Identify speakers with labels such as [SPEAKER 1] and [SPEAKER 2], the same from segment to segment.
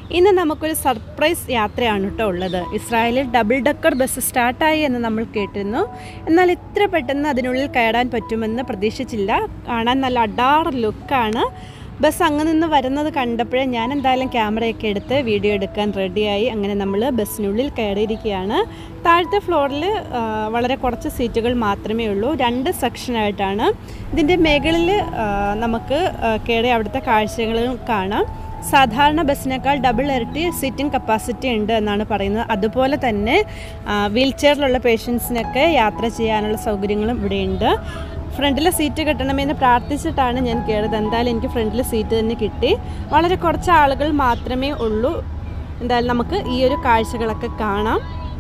[SPEAKER 1] ഇന്ന് നമുക്കൊരു സർപ്രൈസ് യാത്രയാണ് കേട്ടോ ഉള്ളത് ഇസ്രായേലിൽ ഡബിൾ ഡക്കർ ബസ് സ്റ്റാർട്ടായി എന്ന് നമ്മൾ കേട്ടിരുന്നു എന്നാൽ ഇത്ര പെട്ടെന്ന് അതിനുള്ളിൽ കയറാൻ പറ്റുമെന്ന് പ്രതീക്ഷിച്ചില്ല കാണാൻ നല്ല അഡാർ ലുക്കാണ് ബസ് അങ്ങ് നിന്ന് വരുന്നത് കണ്ടപ്പോഴേ ഞാൻ എന്തായാലും ക്യാമറയൊക്കെ എടുത്ത് വീഡിയോ എടുക്കാൻ റെഡിയായി അങ്ങനെ നമ്മൾ ബസ്സിനുള്ളിൽ കയറിയിരിക്കുകയാണ് താഴത്തെ ഫ്ലോറിൽ വളരെ കുറച്ച് സീറ്റുകൾ മാത്രമേ ഉള്ളൂ രണ്ട് സെക്ഷനായിട്ടാണ് ഇതിൻ്റെ മുകളിൽ നമുക്ക് ആ, കയറി അവിടുത്തെ കാഴ്ചകളും കാണാം സാധാരണ ബസ്സിനേക്കാൾ ഡബിൾ ഇരട്ടി സീറ്റിംഗ് കപ്പാസിറ്റി ഉണ്ട് എന്നാണ് പറയുന്നത് അതുപോലെ തന്നെ വീൽ ചെയറിലുള്ള പേഷ്യൻസിനൊക്കെ യാത്ര ചെയ്യാനുള്ള സൗകര്യങ്ങളും ഇവിടെയുണ്ട് ഫ്രണ്ടിലെ സീറ്റ് കിട്ടണമെന്ന് പ്രാർത്ഥിച്ചിട്ടാണ് ഞാൻ കയറിയത് എന്തായാലും എനിക്ക് ഫ്രണ്ടിൽ സീറ്റ് തന്നെ കിട്ടി വളരെ കുറച്ച് ആളുകൾ മാത്രമേ ഉള്ളൂ എന്തായാലും നമുക്ക് ഈ ഒരു കാഴ്ചകളൊക്കെ കാണാം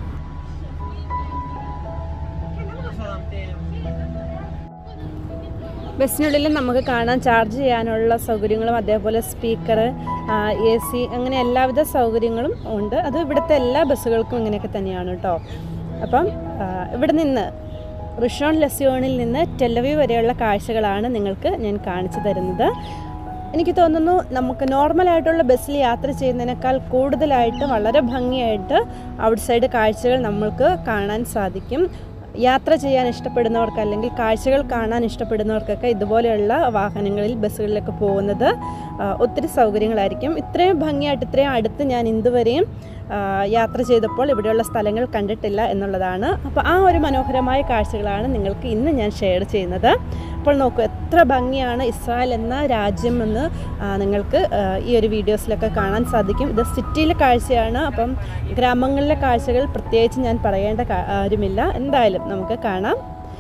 [SPEAKER 1] ബസ്സിനുള്ളിൽ നമുക്ക് കാണാൻ ചാർജ് ചെയ്യാനുള്ള സൗകര്യങ്ങളും അതേപോലെ സ്പീക്കർ എ സി അങ്ങനെ എല്ലാവിധ സൗകര്യങ്ങളും ഉണ്ട് അത് ഇവിടുത്തെ എല്ലാ ബസ്സുകൾക്കും ഇങ്ങനെയൊക്കെ തന്നെയാണ് കേട്ടോ അപ്പം ആ, ഇവിടെ നിന്ന് റിഷോൺ ലസിയോണിൽ നിന്ന് ടെല്ലവി വരെയുള്ള കാഴ്ചകളാണ് നിങ്ങൾക്ക് ഞാൻ കാണിച്ചു തരുന്നത് എനിക്ക് തോന്നുന്നു നമുക്ക് നോർമലായിട്ടുള്ള ബസ്സിൽ യാത്ര ചെയ്യുന്നതിനേക്കാൾ കൂടുതലായിട്ട് വളരെ ഭംഗിയായിട്ട് ഔട്ട് സൈഡ് കാഴ്ചകൾ നമ്മൾക്ക് കാണാൻ സാധിക്കും യാത്ര ചെയ്യാൻ ഇഷ്ടപ്പെടുന്നവർക്ക് അല്ലെങ്കിൽ കാഴ്ചകൾ കാണാൻ ഇഷ്ടപ്പെടുന്നവർക്കൊക്കെ ഇതുപോലെയുള്ള വാഹനങ്ങളിൽ ബസ്സുകളിലൊക്കെ പോകുന്നത് ആ, ഒത്തിരി സൗകര്യങ്ങളായിരിക്കും ഇത്രയും ഭംഗിയായിട്ട് ഇത്രയും അടുത്ത് ഞാൻ ഇതുവരെയും ആ, യാത്ര ചെയ്തപ്പോൾ ഇവിടെയുള്ള സ്ഥലങ്ങൾ കണ്ടിട്ടില്ല എന്നുള്ളതാണ് അപ്പോൾ ആ ഒരു മനോഹരമായ കാഴ്ചകളാണ് നിങ്ങൾക്ക് ഇന്ന് ഞാൻ ഷെയർ ചെയ്യുന്നത് അപ്പോൾ നോക്കൂ എത്ര ഭംഗിയാണ് ഇസ്രായേൽ എന്ന രാജ്യം എന്ന് ആ, നിങ്ങൾക്ക് ആ, ഈ ഒരു വീഡിയോസിലൊക്കെ കാണാൻ സാധിക്കും ഇത് സിറ്റിയിലെ കാഴ്ചയാണ് അപ്പം ഗ്രാമങ്ങളിലെ കാഴ്ചകൾ പ്രത്യേകിച്ച് ഞാൻ പറയേണ്ട കാ- കാര്യമില്ല എന്തായാലും നമുക്ക് കാണാം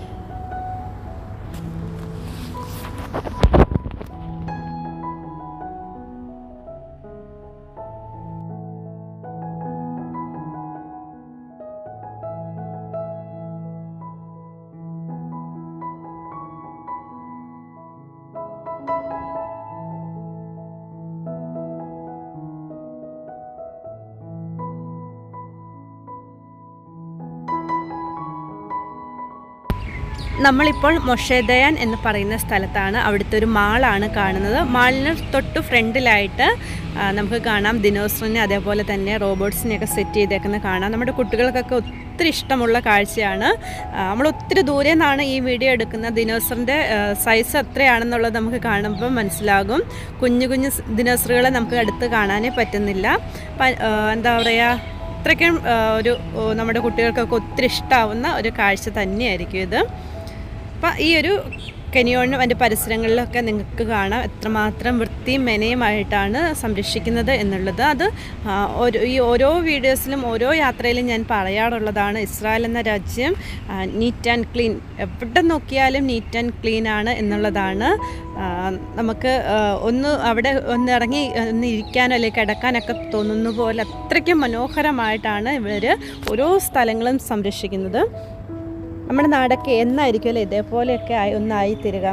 [SPEAKER 1] നമ്മളിപ്പോൾ മൊഷേദയാൻ എന്ന് പറയുന്ന സ്ഥലത്താണ് അവിടുത്തെ ഒരു മാളാണ് കാണുന്നത് മാളിന് തൊട്ട് ഫ്രണ്ടിലായിട്ട് ആ, നമുക്ക് കാണാം ദിനോസറിനെ അതേപോലെ തന്നെ റോബോട്ട്സിനെയൊക്കെ സെറ്റ് ചെയ്തേക്കുന്നത് കാണാം നമ്മുടെ കുട്ടികൾക്കൊക്കെ ഒത്തിരി ഇഷ്ടമുള്ള കാഴ്ചയാണ് ആ, നമ്മൾ ഒത്തിരി ദൂരെ നിന്നാണ് ഈ വീഡിയോ എടുക്കുന്നത് ദിനോസറിൻ്റെ സൈസ് എത്രയാണെന്നുള്ളത് നമുക്ക് കാണുമ്പോൾ മനസ്സിലാകും കുഞ്ഞു കുഞ്ഞു സ് ദിനോസറുകളെ നമുക്ക് അടുത്ത് കാണാനേ പറ്റുന്നില്ല പ- ആ, എന്താ പറയുക അത്രയ്ക്കും ആ, ഒരു ഓ, നമ്മുടെ കുട്ടികൾക്കൊക്കെ ഒത്തിരി ഇഷ്ടമാവുന്ന ഒരു കാഴ്ച തന്നെയായിരിക്കും ഇത് അപ്പം ഈ ഒരു കെനിയോണിനും അതിൻ്റെ പരിസരങ്ങളിലൊക്കെ നിങ്ങൾക്ക് കാണാം എത്രമാത്രം വൃത്തിയും മെനയുമായിട്ടാണ് സംരക്ഷിക്കുന്നത് എന്നുള്ളത് അത് ആ, ഒരു ഈ ഓരോ വീഡിയോസിലും ഓരോ യാത്രയിലും ഞാൻ പറയാറുള്ളതാണ് ഇസ്രായേൽ എന്ന രാജ്യം നീറ്റ് ആൻഡ് ക്ലീൻ എവിടെ നോക്കിയാലും നീറ്റ് ആൻഡ് ക്ലീൻ ആണ് എന്നുള്ളതാണ് ആ, നമുക്ക് ആ, ഒന്ന് അവിടെ ഒന്ന് ഇറങ്ങി ഒന്ന് ഇരിക്കാനോ അല്ലെങ്കിൽ കിടക്കാനൊക്കെ തോന്നുന്ന പോലെ അത്രയ്ക്കും മനോഹരമായിട്ടാണ് ഇവർ ഓരോ സ്ഥലങ്ങളും സംരക്ഷിക്കുന്നത് നമ്മുടെ നാടൊക്കെ എന്നായിരിക്കുമല്ലോ ഇതേപോലെയൊക്കെ ആയി ഒന്നായി തീരുക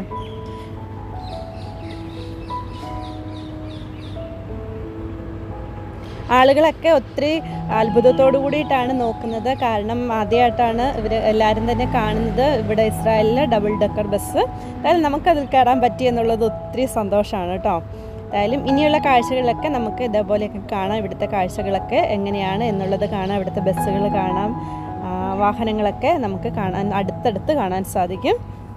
[SPEAKER 1] ആളുകളൊക്കെ ഒത്തിരി അത്ഭുതത്തോടു കൂടിയിട്ടാണ് നോക്കുന്നത് കാരണം ആദ്യമായിട്ടാണ് ഇവർ എല്ലാവരും തന്നെ കാണുന്നത് ഇവിടെ ഇസ്രായേലിലെ ഡബിൾ ഡക്കർ ബസ് എന്തായാലും നമുക്കതിൽ കയറാൻ പറ്റി എന്നുള്ളത് ഒത്തിരി സന്തോഷമാണ് കേട്ടോ എന്തായാലും ഇനിയുള്ള കാഴ്ചകളിലൊക്കെ നമുക്ക് ഇതേപോലെയൊക്കെ കാണാം ഇവിടുത്തെ കാഴ്ചകളൊക്കെ എങ്ങനെയാണ് എന്നുള്ളത് കാണാം ഇവിടുത്തെ ബസ്സുകൾ കാണാം ആ, വാഹനങ്ങളൊക്കെ നമുക്ക് കാണാൻ അടുത്തടുത്ത് കാണാൻ സാധിക്കും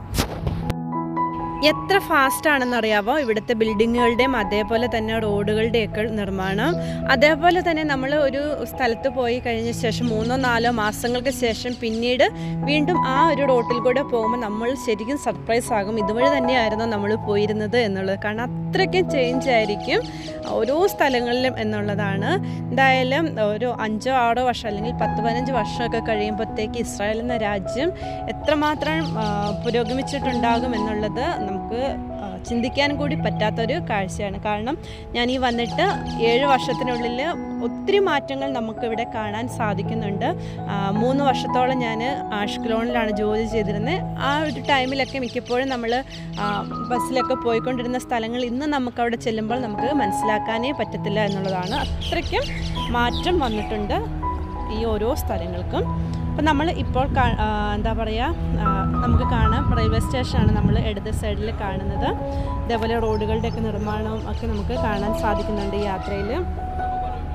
[SPEAKER 1] എത്ര ഫാസ്റ്റ് ആണെന്ന് അറിയാമോ ഇവിടുത്തെ ബിൽഡിങ്ങുകളുടെയും അതേപോലെ തന്നെ റോഡുകളുടെയൊക്കെ നിർമ്മാണം അതേപോലെ തന്നെ നമ്മൾ ഒരു സ്ഥലത്ത് പോയി കഴിഞ്ഞ ശേഷം മൂന്നോ നാലോ മാസങ്ങൾക്ക് ശേഷം പിന്നീട് വീണ്ടും ആ ഒരു റോട്ടിൽ കൂടെ പോകുമ്പോൾ നമ്മൾ ശരിക്കും സർപ്രൈസ് ആകും ഇതുവഴി തന്നെയായിരുന്നു നമ്മൾ പോയിരുന്നത് എന്നുള്ളത് കാരണം അത്രയ്ക്കും ചേഞ്ച് ആയിരിക്കും ഓരോ സ്ഥലങ്ങളിലും എന്നുള്ളതാണ് എന്തായാലും ഒരു അഞ്ചോ ആറോ വർഷം അല്ലെങ്കിൽ പത്ത് പതിനഞ്ച് വർഷമൊക്കെ കഴിയുമ്പോഴത്തേക്ക് ഇസ്രായേൽ എന്ന രാജ്യം എത്രമാത്രം ആ, പുരോഗമിച്ചിട്ടുണ്ടാകും എന്നുള്ളത് നമുക്ക് ആ, ചിന്തിക്കാൻ കൂടി പറ്റാത്തൊരു കാഴ്ചയാണ് കാരണം ഞാൻ ഈ വന്നിട്ട് ഏഴ് വർഷത്തിനുള്ളിൽ ഒത്തിരി മാറ്റങ്ങൾ നമുക്കിവിടെ കാണാൻ സാധിക്കുന്നുണ്ട് ആ, മൂന്ന് വർഷത്തോളം ഞാൻ ആഷ്കലോണിലാണ് ജോലി ചെയ്തിരുന്നത് ആ ഒരു ടൈമിലൊക്കെ മിക്കപ്പോഴും നമ്മൾ ബസ്സിലൊക്കെ പോയിക്കൊണ്ടിരുന്ന സ്ഥലങ്ങൾ ഇന്ന് നമുക്ക് അവിടെ ചെല്ലുമ്പോൾ നമുക്ക് മനസ്സിലാക്കാനേ പറ്റത്തില്ല എന്നുള്ളതാണ് അത്രയ്ക്കും മാറ്റം വന്നിട്ടുണ്ട് ഈ ഓരോ സ്ഥലങ്ങൾക്കും അപ്പം നമ്മൾ ഇപ്പോൾ കാ- ആ, എന്താ പറയുക ആ, നമുക്ക് കാണാം റെയിൽവേ സ്റ്റേഷനാണ് നമ്മൾ ഇടത് സൈഡിൽ കാണുന്നത് ഇതേപോലെ റോഡുകളുടെയൊക്കെ നിർമ്മാണവും ഒക്കെ നമുക്ക് കാണാൻ സാധിക്കുന്നുണ്ട് ഈ യാത്രയിൽ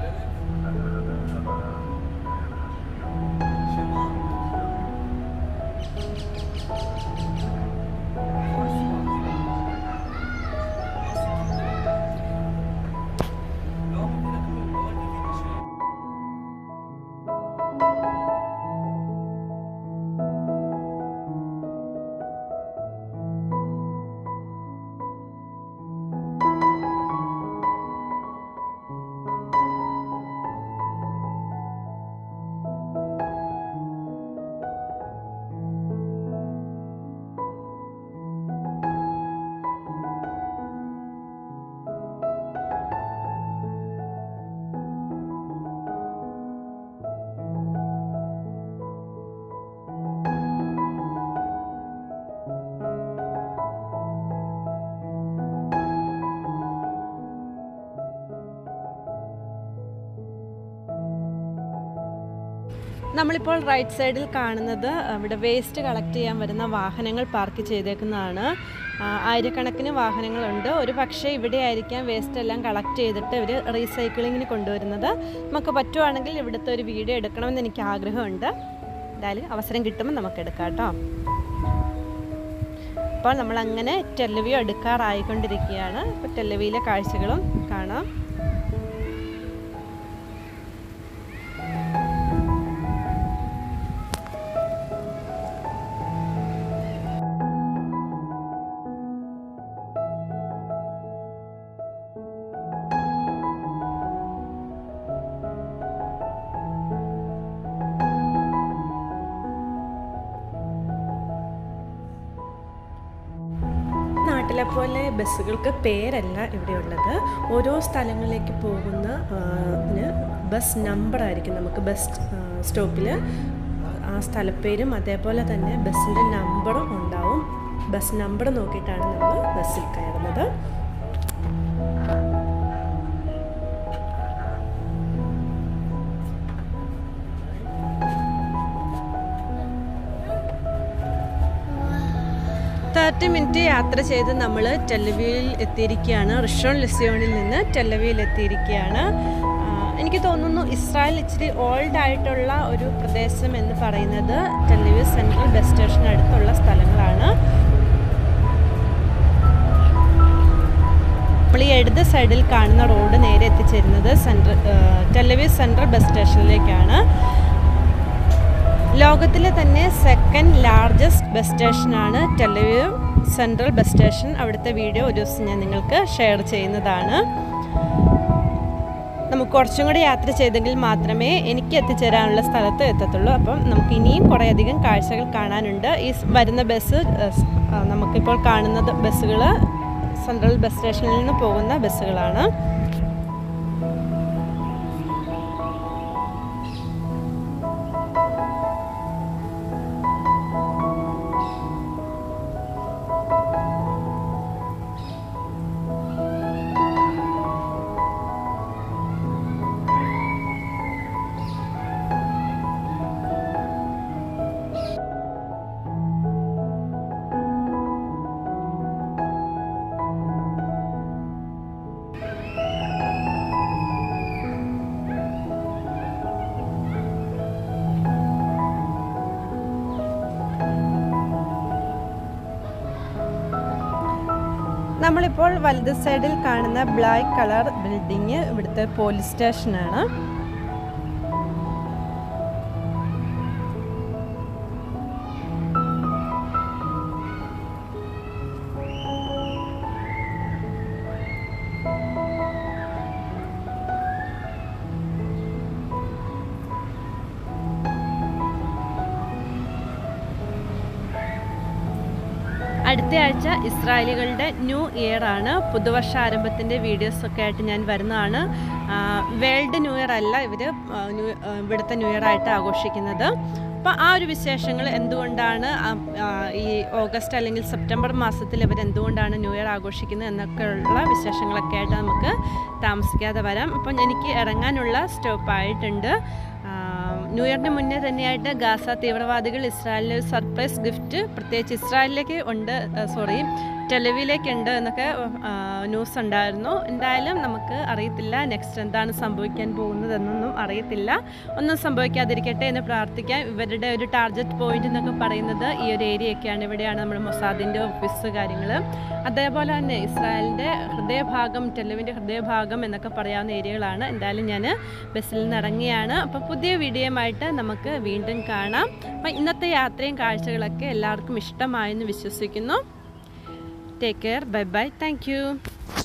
[SPEAKER 1] നമ്മളിപ്പോൾ റൈറ്റ് സൈഡിൽ കാണുന്നത് ഇവിടെ വേസ്റ്റ് കളക്ട് ചെയ്യാൻ വരുന്ന വാഹനങ്ങൾ പാർക്ക് ചെയ്തേക്കുന്നതാണ് ആ, ആയിരക്കണക്കിന് വാഹനങ്ങളുണ്ട് ഒരു പക്ഷേ ഇവിടെ ആയിരിക്കാം വേസ്റ്റ് എല്ലാം കളക്ട് ചെയ്തിട്ട് ഇവർ റീസൈക്ലിങ്ങിന് കൊണ്ടുവരുന്നത് നമുക്ക് പറ്റുവാണെങ്കിൽ ഇവിടുത്തെ ഒരു വീഡിയോ എടുക്കണമെന്ന് എനിക്ക് ആഗ്രഹമുണ്ട് എന്തായാലും അവസരം കിട്ടുമ്പോൾ നമുക്ക് എടുക്കാം കേട്ടോ അപ്പോൾ നമ്മളങ്ങനെ ടെലവി എടുക്കാറായിക്കൊണ്ടിരിക്കുകയാണ് ഇപ്പോൾ ടെലവിയിലെ കാഴ്ചകളും കാണാം നാട്ടിലെ പോലെ ബസ്സുകൾക്ക് പേരല്ല ഇവിടെയുള്ളത് ഓരോ സ്ഥലങ്ങളിലേക്ക് പോകുന്ന ആ, ന് ബസ് നമ്പർ ആയിരിക്കും നമുക്ക് ബസ് സ്റ്റോപ്പിൽ ആ സ്ഥലപ്പേരും അതേപോലെ തന്നെ ബസ്സിൻ്റെ നമ്പറും ഉണ്ടാവും ബസ് നമ്പർ നോക്കിയിട്ടാണ് നമ്മൾ ബസ്സിൽ കയറുന്നത് തേർട്ടി മിനിറ്റ് യാത്ര ചെയ്ത് നമ്മൾ ടെലവിയിൽ എത്തിയിരിക്കുകയാണ് റിഷോൺ ലിസിയോണിൽ നിന്ന് ടെലവിയിൽ എത്തിയിരിക്കുകയാണ് ആ, എനിക്ക് തോന്നുന്നു ഇസ്രായേൽ ഇച്ചിരി ഓൾഡ് ആയിട്ടുള്ള ഒരു പ്രദേശം എന്ന് പറയുന്നത് ടെലവി സെൻട്രൽ ബസ് സ്റ്റേഷന് അടുത്തുള്ള സ്ഥലങ്ങളാണ് നമ്മൾ ഈ ഇടത് സൈഡിൽ കാണുന്ന റോഡ് നേരെ എത്തിച്ചേരുന്നത് സെൻട്രൽ ടെലവി സെൻട്രൽ ബസ് സ്റ്റേഷനിലേക്കാണ് ലോകത്തിലെ തന്നെ സെക്കൻഡ് ലാർജസ്റ്റ് ബസ് സ്റ്റേഷനാണ് ടെലവീവ് സെൻട്രൽ ബസ് സ്റ്റേഷൻ അവിടുത്തെ വീഡിയോ ഒരു ദിവസം ഞാൻ നിങ്ങൾക്ക് ഷെയർ ചെയ്യുന്നതാണ് നമുക്ക് കുറച്ചും കൂടി യാത്ര ചെയ്തെങ്കിൽ മാത്രമേ എനിക്ക് എത്തിച്ചേരാനുള്ള സ്ഥലത്ത് എത്തത്തുള്ളൂ അപ്പം നമുക്ക് ഇനിയും കുറേയധികം കാഴ്ചകൾ കാണാനുണ്ട് ഈ സ് വരുന്ന ബസ് ഏഹ്, സ്- ആ, നമുക്കിപ്പോൾ കാണുന്നത് ബസ്സുകൾ സെൻട്രൽ ബസ് സ്റ്റേഷനിൽ നിന്ന് പോകുന്ന ബസ്സുകളാണ് നമ്മളിപ്പോൾ വലത് സൈഡിൽ കാണുന്ന ബ്ലാക്ക് കളർ ബിൽഡിങ് ഇവിടുത്തെ പോലീസ് സ്റ്റേഷനാണ് അടുത്ത ആഴ്ച ഇസ്രായേലികളുടെ ന്യൂ ഇയർ ആണ് പുതുവർഷ ആരംഭത്തിൻ്റെ വീഡിയോസൊക്കെ ആയിട്ട് ഞാൻ വരുന്നതാണ് വേൾഡ് ന്യൂ ഇയർ അല്ല ഇവർ ഇവിടുത്തെ ന്യൂ ഇയർ ആയിട്ട് ആഘോഷിക്കുന്നത് അപ്പോൾ ആ ഒരു വിശേഷങ്ങൾ എന്തുകൊണ്ടാണ് ആ, ആ, ഈ ഓഗസ്റ്റ് അല്ലെങ്കിൽ സെപ്റ്റംബർ മാസത്തിൽ ഇവർ എന്തുകൊണ്ടാണ് ന്യൂ ഇയർ ആഘോഷിക്കുന്നത് എന്നൊക്കെയുള്ള വിശേഷങ്ങളൊക്കെ ആയിട്ട് നമുക്ക് താമസിക്കാതെ വരാം അപ്പം എനിക്ക് ഇറങ്ങാനുള്ള സ്റ്റോപ്പായിട്ടുണ്ട് ന്യൂ ഇയറിന് മുന്നേ തന്നെയായിട്ട് ഗാസ തീവ്രവാദികൾ ഇസ്രായേലിന് ഒരു സർപ്രൈസ് ഗിഫ്റ്റ് പ്രത്യേകിച്ച് ഇസ്രായേലിലേക്ക് ഉണ്ട് സോറി ടെലവിയിലേക്ക് ഉണ്ട് എന്നൊക്കെ ആ, ന്യൂസ് ഉണ്ടായിരുന്നു എന്തായാലും നമുക്ക് അറിയത്തില്ല നെക്സ്റ്റ് എന്താണ് സംഭവിക്കാൻ പോകുന്നതെന്നൊന്നും അറിയത്തില്ല ഒന്നും സംഭവിക്കാതിരിക്കട്ടെ എന്ന് പ്രാർത്ഥിക്കാം ഇവരുടെ ഒരു ടാർഗറ്റ് പോയിന്റ് എന്നൊക്കെ പറയുന്നത് ഈ ഒരു ഏരിയയൊക്കെയാണ് ഇവിടെയാണ് നമ്മുടെ മൊസാദിൻ്റെ ഓഫീസ് കാര്യങ്ങൾ അതേപോലെ തന്നെ ഇസ്രായേലിൻ്റെ ഹൃദയഭാഗം ടെലവിൻ്റെ ഹൃദയഭാഗം എന്നൊക്കെ പറയാവുന്ന ഏരിയകളാണ് എന്തായാലും ഞാൻ ബസ്സിൽ നിന്ന് ഇറങ്ങിയാണ് അപ്പോൾ പുതിയ വീഡിയോയുമായിട്ട് നമുക്ക് വീണ്ടും കാണാം അപ്പം ഇന്നത്തെ യാത്രയും കാഴ്ചകളൊക്കെ എല്ലാവർക്കും ഇഷ്ടമായെന്ന് വിശ്വസിക്കുന്നു take care bye bye thank U